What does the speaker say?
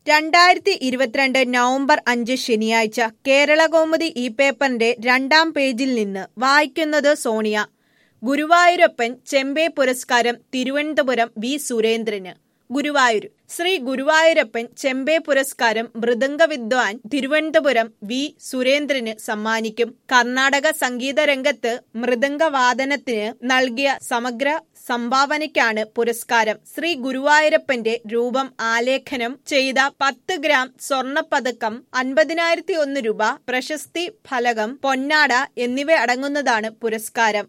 രണ്ടായിരത്തി ഇരുപത്തിരണ്ട് നവംബർ അഞ്ച് ശനിയാഴ്ച കേരളകൗമുദി ഈ പേപ്പറിന്റെ രണ്ടാം പേജിൽ നിന്ന് വായിക്കുന്നത് സോണിയ ഗുരുവായൂരപ്പൻ ചെമ്പേ പുരസ്കാരം തിരുവനന്തപുരം വി സുരേന്ദ്രന് ഗുരുവായൂർ ശ്രീ ഗുരുവായൂരപ്പൻ ചെമ്പേ പുരസ്കാരം മൃദംഗ വിദ്വാൻ തിരുവനന്തപുരം വി സുരേന്ദ്രന് സമ്മാനിക്കും കർണാടക സംഗീത രംഗത്ത് മൃദംഗവാദനത്തിന് നൽകിയ സമഗ്ര സംഭാവനയ്ക്കാണ് പുരസ്കാരം ശ്രീ ഗുരുവായൂരപ്പന്റെ രൂപം ആലേഖനം ചെയ്ത പത്ത് ഗ്രാം സ്വർണപ്പതക്കം അൻപതിനായിരത്തി ഒന്ന് രൂപ പ്രശസ്തി ഫലകം പൊന്നാട എന്നിവ അടങ്ങുന്നതാണ് പുരസ്കാരം